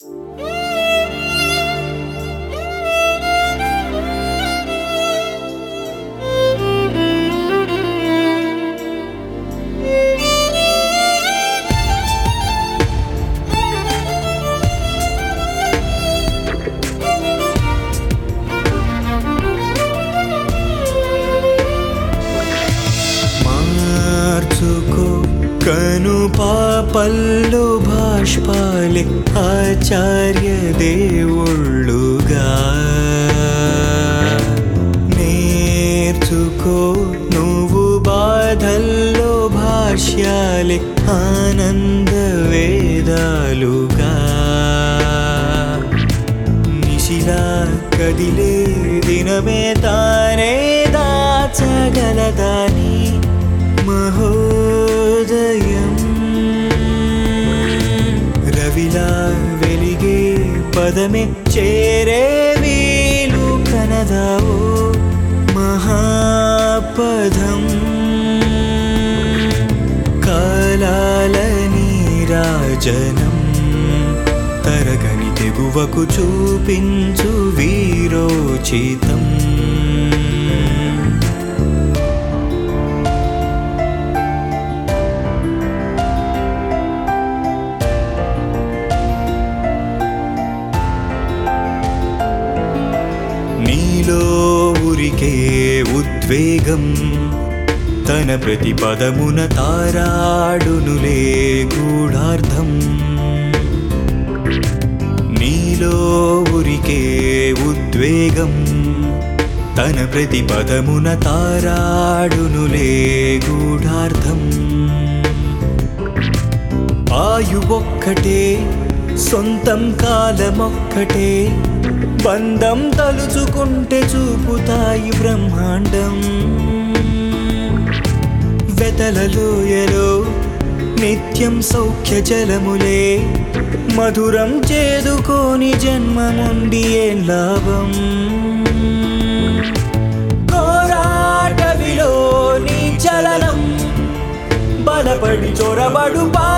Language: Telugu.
మార్చుకో కను పాపల్లో భాష్పాలే ఆచార్య దేవుళ్ళుగా నేర్చుకో నువ్వు బాధల్లో భాష్యాలే ఆనంద వేదాలుగా నిశిలా కదిలే దినమే తానే దాచగలదాని మహోదయం రవిలా వెలిగే పదమే చేరే వీలు కనదావో మహాపదం కాలాల నీరాజనం తరగని తెగువకు చూపించు వీరోచితం నీలో ఉరికే ఉద్వేగం తన ప్రతిపదమున తారాడునులే గూఢార్థం నీలో ఉరికే ఉద్వేగం తన ప్రతిపదమున తారాడునులే గూఢార్థం ఆయువొక్కటే సొంతం కాలమొక్కటే బంధం తలుచుకుంటే చూపుతాయి బ్రహ్మాండం వెతలలోయలో నిత్యం సౌఖ్య జలములే మధురం చేదుకోని జన్మముండి ఏం లాభం కోరాటవిలో నీ చలనం బలపడి చొరబడు పా